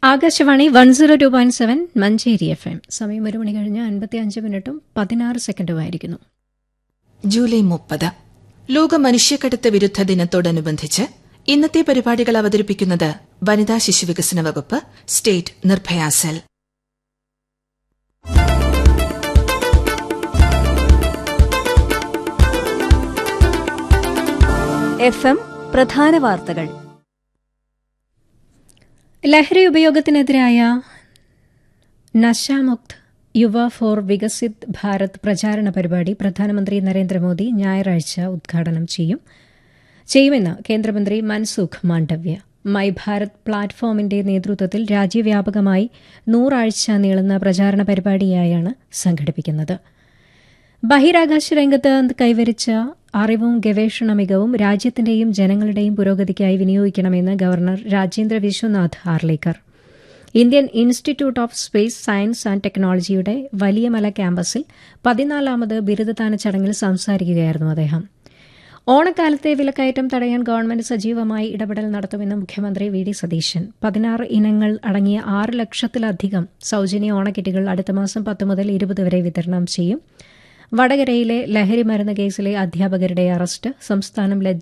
Akashvani one zero two point seven Manjeri F M സമയം ഒരു മണി കഴിഞ്ഞ് അൻപത്തി അഞ്ച് മിനിറ്റും പതിനാറ് സെക്കൻഡുമായിരിക്കുന്നു ജൂലൈ മുപ്പത് ലോക മനുഷ്യക്കടത്ത് വിരുദ്ധ ദിനത്തോടനുബന്ധിച്ച് ഇന്നത്തെ പരിപാടികൾ അവതരിപ്പിക്കുന്നത് വനിതാ ശിശുവികസന വകുപ്പ് state Nirbhaya cell F M പ്രധാന വാർത്തകൾ ലഹരി ഉപയോഗത്തിനെതിരായ നശാമുക്ത് യുവ ഫോർ വികസിത് ഭാരത് പ്രചാരണ പരിപാടി പ്രധാനമന്ത്രി നരേന്ദ്രമോദി ഞായറാഴ്ച ഉദ്ഘാടനം ചെയ്യും ചെയ്യുമെന്ന് കേന്ദ്രമന്ത്രി മൻസുഖ് മാണ്ഡവ്യ മൈ ഭാരത് പ്ലാറ്റ്ഫോമിന്റെ നേതൃത്വത്തിൽ രാജ്യവ്യാപകമായി നൂറാഴ്ച നീളുന്ന പ്രചാരണ പരിപാടിയായാണ് സംഘടിപ്പിക്കുന്നത് ബഹിരാകാശ രംഗത്ത് കൈവരിച്ച അറിവും ഗവേഷണ മികവും രാജ്യത്തിന്റെയും ജനങ്ങളുടെയും പുരോഗതിക്കായി വിനിയോഗിക്കണമെന്ന് governor Rajendra Vishwanath Arlekar Indian institute of space science and ടെക്നോളജിയുടെ വലിയമല ക്യാമ്പസിൽ പതിനാലാമത് ബിരുദദാന ചടങ്ങിൽ സംസാരിക്കുകയായിരുന്നു അദ്ദേഹം ഓണക്കാലത്തെ വിലക്കയറ്റം തടയാൻ ഗവൺമെന്റ് സജീവമായി ഇടപെടൽ നടത്തുമെന്ന് മുഖ്യമന്ത്രി വി ഡി സതീശൻ പതിനാറ് ഇനങ്ങൾ അടങ്ങിയ ആറ് ലക്ഷത്തിലധികം സൌജന്യ ഓണക്കിറ്റുകൾ അടുത്ത മാസം പത്ത് മുതൽ ഇരുപത് വരെ വിതരണം ചെയ്യും വടകരയിലെ ലഹരി മരുന്ന് കേസിലെ അധ്യാപകരുടെ അറസ്റ്റ് സംസ്ഥാനം